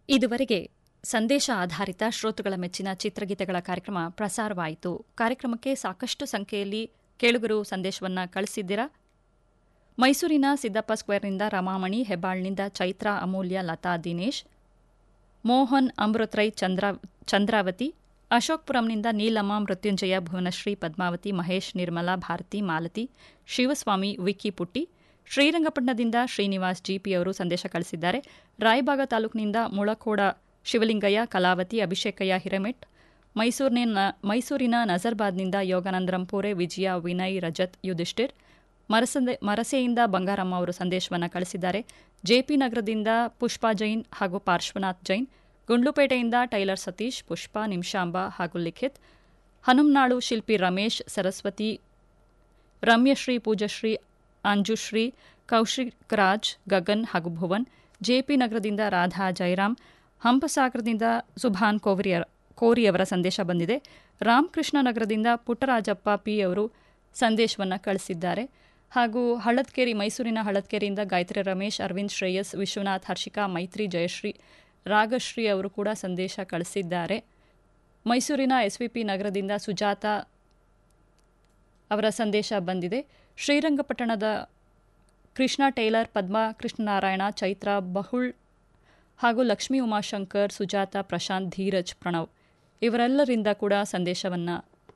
ಇದುವರೆಗೆ ಸಂದೇಶ ಆಧಾರಿತ ಶ್ರೋತೃಗಳ ಮೆಚ್ಚಿನ ಚಿತ್ರಗೀತೆಗಳ ಕಾರ್ಯಕ್ರಮ ಪ್ರಸಾರವಾಯಿತು ಕಾರ್ಯಕ್ರಮಕ್ಕೆ ಸಾಕಷ್ಟು ಸಂಖ್ಯೆಯಲ್ಲಿ ಕೇಳುಗರು ಸಂದೇಶವನ್ನು ಕಳಿಸಿದ್ದೀರಾ ಮೈಸೂರಿನ ಸಿದ್ದಪ್ಪ ಸ್ಕ್ವೇರ್ನಿಂದ ರಮಾಮಣಿ ಹೆಬ್ಬಾಳ್ನಿಂದ ಚೈತ್ರ ಅಮೂಲ್ಯ ಲತಾ ದಿನೇಶ್ ಮೋಹನ್ ಅಮೃತ್ರೈ ಚಂದ್ರ ಚಂದ್ರಾವತಿ ಅಶೋಕ್ಪುರಂನಿಂದ ನೀಲಮ್ಮ ಮೃತ್ಯುಂಜಯ ಭುವನಶ್ರೀ ಪದ್ಮಾವತಿ ಮಹೇಶ್ ನಿರ್ಮಲಾ ಭಾರತಿ ಮಾಲತಿ ಶಿವಸ್ವಾಮಿ ವಿಕ್ಕಿ ಪುಟ್ಟಿ ಶ್ರೀರಂಗಪಟ್ಟಣದಿಂದ ಶ್ರೀನಿವಾಸ್ ಜಿಪಿ ಅವರು ಸಂದೇಶ ಕಳಿಸಿದ್ದಾರೆ ರಾಯಬಾಗ ತಾಲೂಕಿನಿಂದ ಮುಳಕೋಡ ಶಿವಲಿಂಗಯ್ಯ ಕಲಾವತಿ ಅಭಿಷೇಕಯ್ಯ ಹಿರೇಮೆಟ್ ಮೈಸೂರಿನ ಮೈಸೂರಿನ ನಜರ್ಬಾದ್ನಿಂದ ಯೋಗಾನಂದರಂಪೂರೆ ವಿಜಯ ವಿನಯ್ ರಜತ್ ಯುಧಿಷ್ಠಿರ್ ಮರಸಂದೆ ಮರಸೆಯಿಂದ ಬಂಗಾರಮ್ಮ ಅವರು ಸಂದೇಶವನ್ನು ಕಳಿಸಿದ್ದಾರೆ ಜೆಪಿ ನಗರದಿಂದ ಪುಷ್ಪಾ ಜೈನ್ ಹಾಗೂ ಪಾರ್ಶ್ವನಾಥ್ ಜೈನ್ ಗುಂಡ್ಲುಪೇಟೆಯಿಂದ ಟೈಲರ್ ಸತೀಶ್ ಪುಷ್ಪಾ ನಿಮಿಷಾಂಬ ಹಾಗೂ ಲಿಖಿತ್ ಹನುಮನಾಳು ಶಿಲ್ಪಿ ರಮೇಶ್ ಸರಸ್ವತಿ ರಮ್ಯಶ್ರೀ ಪೂಜಶ್ರೀ ಅಂಜುಶ್ರೀ ಕೌಶಿಕ್ ರಾಜ್ ಗಗನ್ ಹಾಗೂ ಭುವನ್ ಜೆಪಿ ನಗರದಿಂದ ರಾಧಾ ಜಯರಾಮ್ ಹಂಪಸಾಗರದಿಂದ ಸುಭಾನ್ ಕೋವರಿ ಕೋರಿಯವರ ಸಂದೇಶ ಬಂದಿದೆ ರಾಮಕೃಷ್ಣ ನಗರದಿಂದ ಪುಟ್ಟರಾಜಪ್ಪ ಪಿ ಅವರು ಸಂದೇಶವನ್ನು ಕಳಿಸಿದ್ದಾರೆ ಹಾಗೂ ಹಳತ್ಕೇರಿ ಮೈಸೂರಿನ ಹಳತ್ಕೇರಿಯಿಂದ ಗಾಯತ್ರಿ ರಮೇಶ್ ಅರವಿಂದ್ ಶ್ರೇಯಸ್ ವಿಶ್ವನಾಥ್ ಹರ್ಷಿಕಾ ಮೈತ್ರಿ ಜಯಶ್ರೀ ರಾಗಶ್ರೀ ಅವರು ಕೂಡ ಸಂದೇಶ ಕಳಿಸಿದ್ದಾರೆ ಮೈಸೂರಿನ ಎಸ್ವಿಪಿ ನಗರದಿಂದ ಸುಜಾತ ಅವರ ಸಂದೇಶ ಬಂದಿದೆ ಶ್ರೀರಂಗಪಟ್ಟಣದ ಕೃಷ್ಣ ಟೇಲರ್ ಪದ್ಮಾ ಕೃಷ್ಣನಾರಾಯಣ ಚೈತ್ರ ಬಹುಳ್ ಹಾಗೂ ಲಕ್ಷ್ಮೀ ಉಮಾಶಂಕರ್ ಸುಜಾತ ಪ್ರಶಾಂತ್ ಧೀರಜ್ ಪ್ರಣವ್ ಇವರೆಲ್ಲರಿಂದ ಕೂಡ ಸಂದೇಶವನ್ನು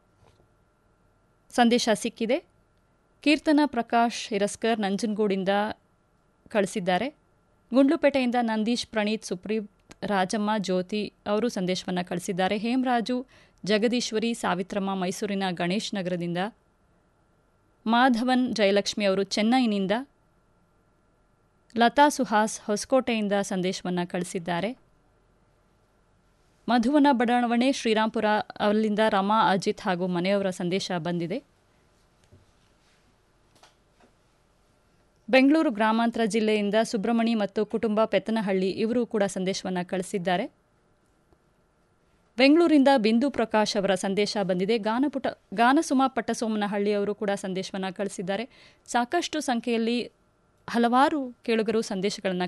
ಸಂದೇಶ ಸಿಕ್ಕಿದೆ ಕೀರ್ತನ ಪ್ರಕಾಶ್ ಹಿರಸ್ಕರ್ ನಂಜನಗೂಡಿಂದ ಕಳಿಸಿದ್ದಾರೆ ಗುಂಡ್ಲುಪೇಟೆಯಿಂದ ನಂದೀಶ್ ಪ್ರಣೀತ್ ಸುಪ್ರೀತ್ ರಾಜಮ್ಮ ಜ್ಯೋತಿ ಅವರು ಸಂದೇಶವನ್ನು ಕಳಿಸಿದ್ದಾರೆ ಹೇಮರಾಜು ಜಗದೀಶ್ವರಿ ಸಾವಿತ್ರಮ್ಮ ಮೈಸೂರಿನ ಗಣೇಶ್ ನಗರದಿಂದ ಮಾಧವನ್ ಜಯಲಕ್ಷ್ಮಿ ಅವರು ಚೆನ್ನೈನಿಂದ ಲತಾ ಸುಹಾಸ್ ಹೊಸಕೋಟೆಯಿಂದ ಸಂದೇಶವನ್ನು ಕಳಿಸಿದ್ದಾರೆ ಮಧುವನ ಬಡಾವಣೆ ಶ್ರೀರಾಂಪುರ ಅಲ್ಲಿಂದ ರಮಾ ಅಜಿತ್ ಹಾಗೂ ಮನೆಯವರ ಸಂದೇಶ ಬಂದಿದೆ ಬೆಂಗಳೂರು ಗ್ರಾಮಾಂತರ ಜಿಲ್ಲೆಯಿಂದ ಸುಬ್ರಮಣಿ ಮತ್ತು ಕುಟುಂಬ ಪೆತ್ತನಹಳ್ಳಿ ಇವರು ಕೂಡ ಸಂದೇಶವನ್ನು ಕಳಿಸಿದ್ದಾರೆ ಬೆಂಗಳೂರಿಂದ ಬಿಂದು ಪ್ರಕಾಶ್ ಅವರ ಸಂದೇಶ ಬಂದಿದೆ ಗಾನಪುಟ ಗಾನಸುಮ ಪಟ್ಟಸೋಮನಹಳ್ಳಿ ಅವರು ಕೂಡ ಸಂದೇಶವನ್ನು ಕಳಿಸಿದ್ದಾರೆ ಸಾಕಷ್ಟು ಸಂಖ್ಯೆಯಲ್ಲಿ ಹಲವಾರು ಕೇಳುಗರು ಸಂದೇಶಗಳನ್ನು